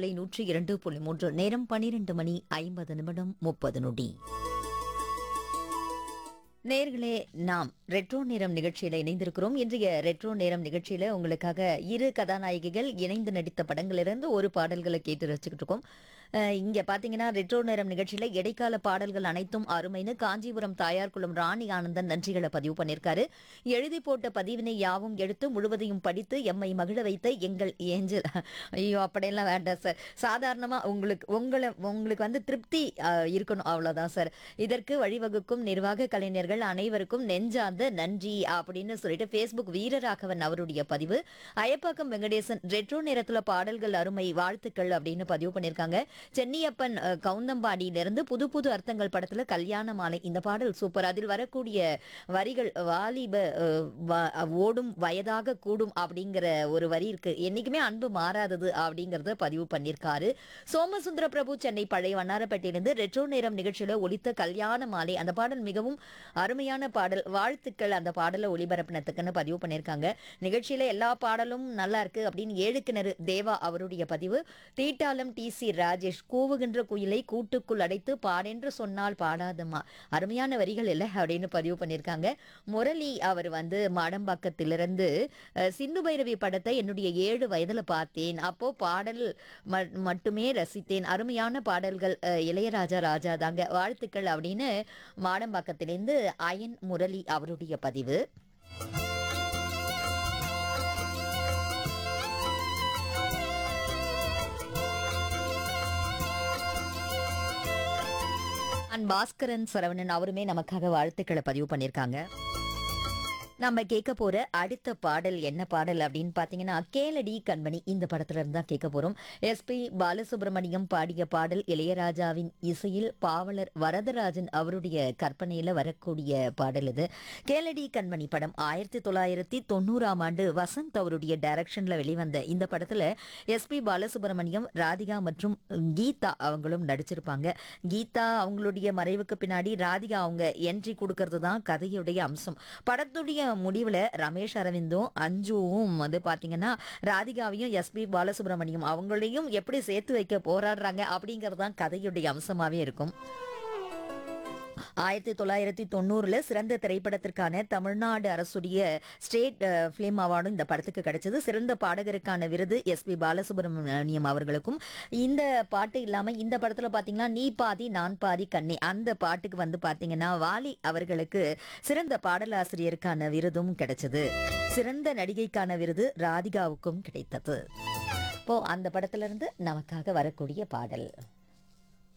பண்பலை நூற்றி இரண்டு புள்ளி மூன்று நேரம் பனிரெண்டு மணி ஐம்பது நிமிடம் முப்பது நொடி நேர்களே நாம் ரெட்ரோ நேரம் நிகழ்ச்சியில இணைந்திருக்கிறோம் இன்றைய ரெட்ரோ நேரம் நிகழ்ச்சியில உங்களுக்காக இரு கதாநாயகிகள் இணைந்து நடித்த படங்களிலிருந்து ஒரு பாடல்களை கேட்டு ரசிச்சுக்கிட்டு இருக்கோம் அஹ் இங்க பாத்தீங்கன்னா ரெட்ரோ நேரம் நிகழ்ச்சியில இடைக்கால பாடல்கள் அனைத்தும் அருமைன்னு காஞ்சிபுரம் தாயார் குளம் ராணி ஆனந்தன் நன்றிகளை பதிவு பண்ணியிருக்காரு எழுதி போட்ட பதிவினை யாவும் எடுத்து முழுவதையும் படித்து எம்மை மகிழ வைத்த எங்கள் ஏஞ்சல் ஐயோ அப்படியெல்லாம் வேண்டாம் சார் சாதாரணமா உங்களுக்கு உங்களை உங்களுக்கு வந்து திருப்தி அஹ், இருக்கணும் அவ்வளவுதான் சார் இதற்கு வழிவகுக்கும் நிர்வாக கலைஞர்கள் அனைவருக்கும் நெஞ்சார்ந்த நன்றி அப்படின்னு சொல்லிட்டு ஃபேஸ்புக் வீரராகவன் அவருடைய பதிவு அயப்பாக்கம் வெங்கடேசன் ரெட்ரோ நேரத்துல பாடல்கள் அருமை வாழ்த்துக்கள் அப்படின்னு பதிவு பண்ணியிருக்காங்க சென்னியப்பன் அஹ், கவுந்தம்பாடியிலிருந்து புது புது அர்த்தங்கள் படத்துல கல்யாண மாலை இந்த பாடல் சூப்பர் அதில் வரக்கூடிய வரிகள் வாலிப அஹ், வ- ஓடும் வயதாக கூடும் அப்படிங்கிற ஒரு வரி இருக்கு என்னைக்குமே அன்பு மாறாதது அப்படிங்கறத பதிவு பண்ணியிருக்காரு சோமசுந்தர பிரபு சென்னை பழைய வண்ணாரப்பேட்டையிலிருந்து ரெட்ரோ நேரம் நிகழ்ச்சியில ஒலித்த கல்யாண மாலை அந்த பாடல் மிகவும் அருமையான பாடல் வாழ்த்துக்கள் அந்த பாடலை ஒளிபரப்பினத்துக்குன்னு பதிவு பண்ணியிருக்காங்க நிகழ்ச்சியில எல்லா பாடலும் நல்லா இருக்கு அப்படின்னு ஏழு கிணறு தேவா அவருடைய பதிவு தீட்டாலம் டி சி ராஜேஷ் கூவுகின்ற குயிலை கூட்டுக்குள் அடைத்து பாடென்று சொன்னால் பாடாதம்மா அருமையான வரிகள் இல்லை அப்படின்னு பதிவு பண்ணியிருக்காங்க முரளி அவர் வந்து மாடம்பாக்கத்திலிருந்து அஹ், சிந்து பைரவி படத்தை என்னுடைய ஏழு வயதுல பார்த்தேன் அப்போ பாடல் ம- மட்டுமே ரசித்தேன் அருமையான பாடல்கள் அஹ், இளையராஜா ராஜா தாங்க வாழ்த்துக்கள் அப்படின்னு மாடம்பாக்கத்திலிருந்து அயன் முரளி அவருடைய பதிவு அண்ட் பாஸ்கரன் சரவணன் அவருமே நமக்காக வாழ்த்துக்களை பதிவு பண்ணியிருக்காங்க நம்ம கேட்க போற அடுத்த பாடல் என்ன பாடல் அப்படின்னு பாத்தீங்கன்னா கேளடி கண்மணி இந்த படத்துல இருந்து தான் கேட்க போறோம் எஸ்பி பாலசுப்ரமணியம் பாடிய பாடல் இளையராஜாவின் இசையில் பாவலர் வரதராஜன் அவருடைய கற்பனையில வரக்கூடிய பாடல் இது கேளடி கண்மணி படம் ஆயிரத்தி தொள்ளாயிரத்தி தொண்ணூறாம் ஆண்டு வசந்த் அவருடைய டைரக்ஷன்ல வெளிவந்த இந்த படத்துல எஸ்பி பாலசுப்ரமணியம் ராதிகா மற்றும் கீதா அவங்களும் நடிச்சிருப்பாங்க கீதா அவங்களுடைய மறைவுக்கு பின்னாடி ராதிகா அவங்க என்ட்ரி கொடுக்கறது தான் கதையுடைய அம்சம் படத்துடைய முடிவுல ரமேஷ் அரவிந்தும் அஞ்சுவும் வந்து பாத்தீங்கன்னா ராதிகாவையும் எஸ்பி பாலசுப்ரமணியம் அவங்களையும் எப்படி சேர்த்து வைக்க போராடுறாங்க அப்படிங்கிறது தான் கதையுடைய அம்சமாவே இருக்கும் ஆயிரத்தி தொள்ளாயிரத்தி தொண்ணூறுல சிறந்த திரைப்படத்திற்கான தமிழ்நாடு அரசுடைய ஸ்டேட் ஃபிலிம் அவார்டும் இந்த படத்துக்கு கிடைச்சது சிறந்த பாடகருக்கான விருது எஸ்பி பாலசுப்ரமணியம் அவர்களுக்கும் இந்த பாட்டு இல்லாம இந்த படத்துல பாத்தீங்கன்னா நீ பாதி நான் பாதி கண்ணே அந்த பாட்டுக்கு வந்து பாத்தீங்கன்னா வாலி அவர்களுக்கு சிறந்த பாடலாசிரியருக்கான விருதும் கிடைச்சது சிறந்த நடிகைக்கான விருது ராதிகாவுக்கும் கிடைத்தது இப்போ அந்த படத்துல இருந்து நமக்காக வரக்கூடிய பாடல்